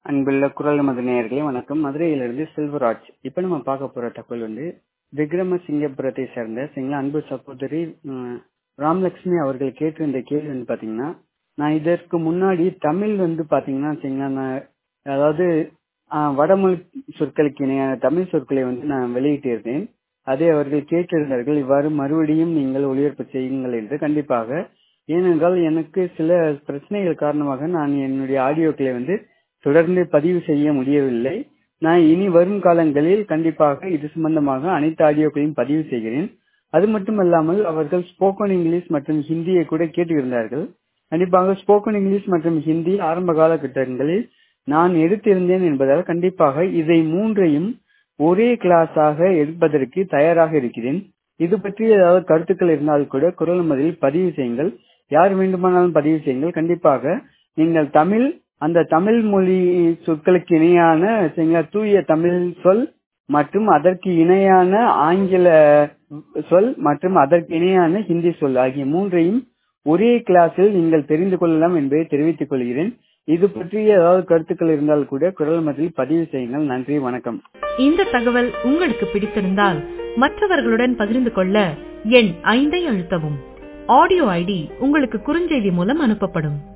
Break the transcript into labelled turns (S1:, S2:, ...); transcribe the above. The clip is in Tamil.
S1: அன்புள்ள குரல் மது நேயர்களே வணக்கம் மதுரையிலிருந்து செல்வராஜ் இப்ப நம்ம பார்க்க போற தகவல் வந்து விக்ரமசிங்கபுரத்தை சேர்ந்த சரிங்களா அன்பு சகோதரி உம், ராமலட்சுமி அவர்கள் கேட்டிருந்த கேள்வி வந்து பாத்தீங்கன்னா நான் இதற்கு முன்னாடி தமிழ் வந்து பாத்தீங்கன்னா சரிங்களா நான் அதாவது ஆஹ், வடமொழி சொற்களுக்கு இணையான தமிழ் சொற்களை வந்து நான் வெளியிட்டிருந்தேன் அதை அவர்கள் கேட்டிருந்தார்கள் இவ்வாறு மறுபடியும் நீங்கள் ஒளிபரப்பு செய்யுங்கள் என்று கண்டிப்பாக ஏனென்றால் எனக்கு சில பிரச்சனைகள் காரணமாக நான் என்னுடைய ஆடியோக்களை வந்து தொடர்ந்து பதிவு செய்ய முடியவில்லை நான் இனி வரும் காலங்களில் கண்டிப்பாக இது சம்பந்தமாக அனைத்து ஆடியோக்களையும் பதிவு செய்கிறேன் அது மட்டுமல்லாமல் அவர்கள் ஸ்போக்கன் இங்கிலீஷ் மற்றும் ஹிந்தியை கூட கேட்டிருந்தார்கள் கண்டிப்பாக ஸ்போக்கன் இங்கிலீஷ் மற்றும் ஹிந்தி ஆரம்ப காலகட்டங்களில் நான் எடுத்திருந்தேன் என்பதால் கண்டிப்பாக இதை மூன்றையும் ஒரே கிளாஸாக எடுப்பதற்கு தயாராக இருக்கிறேன் இது பற்றி ஏதாவது கருத்துக்கள் இருந்தால் கூட குரல் மதில் பதிவு செய்யுங்கள் யார் வேண்டுமானாலும் பதிவு செய்யுங்கள் கண்டிப்பாக நீங்கள் தமிழ் அந்த தமிழ் மொழி சொற்களுக்கு இணையான சரிங்களா, தூய தமிழ் சொல் மற்றும் அதற்கு இணையான ஆங்கில சொல் மற்றும் அதற்கு இணையான ஹிந்தி சொல் ஆகிய மூன்றையும் ஒரே கிளாஸில் நீங்கள் தெரிந்து கொள்ளலாம் என்பதை தெரிவித்துக் கொள்கிறேன் இது பற்றி ஏதாவது கருத்துக்கள் இருந்தால் கூட குரல் மதில் பதிவு செய்யுங்கள் நன்றி வணக்கம்
S2: இந்த தகவல் உங்களுக்கு பிடித்திருந்தால் மற்றவர்களுடன் பகிர்ந்து கொள்ள எண் ஐந்தை அழுத்தவும் ஆடியோ ஐடி உங்களுக்கு குறுஞ்செய்தி மூலம் அனுப்பப்படும்